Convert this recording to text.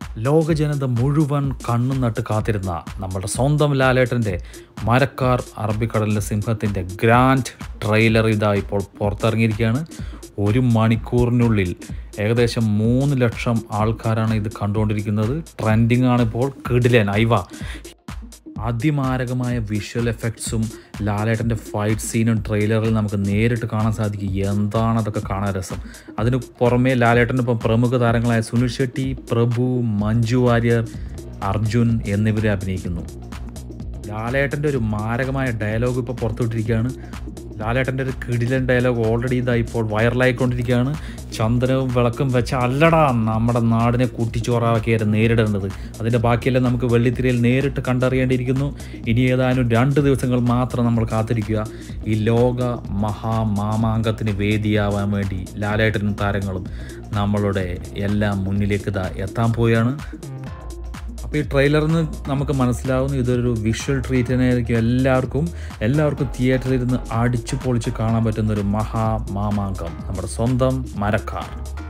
ലോക ജനത മുഴുവൻ കണ്ണും നട്ട് കാത്തിരുന്ന നമ്മുടെ സ്വന്തം ലാലേട്ടൻ്റെ മരക്കാർ അറബിക്കടലിലെ സിംഹത്തിൻ്റെ ഗ്രാൻഡ് ട്രെയിലർ ഇതാ ഇപ്പോൾ പുറത്തിറങ്ങിയിരിക്കുകയാണ് ഒരു മണിക്കൂറിനുള്ളിൽ ഏകദേശം മൂന്ന് ലക്ഷം ആൾക്കാരാണ് ഇത് കണ്ടുകൊണ്ടിരിക്കുന്നത് ട്രെൻഡിങ് ആണ് ഇപ്പോൾ കിടിലൻ ഐവ അതിമാരകമായ വിഷ്വൽ എഫക്ട്സും ലാലേട്ടൻ്റെ ഫൈറ്റ് സീനും ട്രെയിലറിൽ നമുക്ക് നേരിട്ട് കാണാൻ സാധിക്കും എന്താണ് അതൊക്കെ കാണാൻ രസം അതിന് പുറമെ ലാലേട്ടൻ്റെ ഇപ്പം പ്രമുഖ താരങ്ങളായ സുനിൽ ഷെട്ടി പ്രഭു മഞ്ജു വാര്യർ അർജുൻ എന്നിവരെ അഭിനയിക്കുന്നു ലാലേട്ടൻ്റെ ഒരു മാരകമായ ഡയലോഗ് ഇപ്പോൾ പുറത്തുവിട്ടിരിക്കുകയാണ് ലാലേട്ടൻ്റെ ഒരു കിടിലൻ ഡയലോഗ് ഓൾറെഡി ഇതാ ഇപ്പോൾ വൈറലായിക്കൊണ്ടിരിക്കുകയാണ് ചന്ദനവും വിളക്കും വെച്ച അല്ലടാ നമ്മുടെ നാടിനെ കുട്ടിച്ചോറാക്കിയാൽ നേരിടേണ്ടത് അതിൻ്റെ ബാക്കിയെല്ലാം നമുക്ക് വെള്ളിത്തിരയിൽ നേരിട്ട് കണ്ടറിയേണ്ടിയിരിക്കുന്നു ഇനി ഏതാനും രണ്ട് ദിവസങ്ങൾ മാത്രം നമ്മൾ കാത്തിരിക്കുക ഈ ലോക മഹാമാമാങ്കത്തിന് വേദിയാവാൻ വേണ്ടി ലാലേട്ടനും താരങ്ങളും നമ്മളുടെ എല്ലാം മുന്നിലേക്ക് ഇതാ എത്താൻ പോവുകയാണ് അപ്പോൾ ഈ ട്രെയിലറിൽ നിന്ന് നമുക്ക് മനസ്സിലാവുന്നു ഇതൊരു വിഷ്വൽ ട്രീറ്റിനായിരിക്കും എല്ലാവർക്കും എല്ലാവർക്കും തിയേറ്ററിൽ ഇരുന്ന് അടിച്ചു പൊളിച്ച് കാണാൻ പറ്റുന്ന ഒരു മഹാ മാമാങ്കം നമ്മുടെ സ്വന്തം മരക്കാർ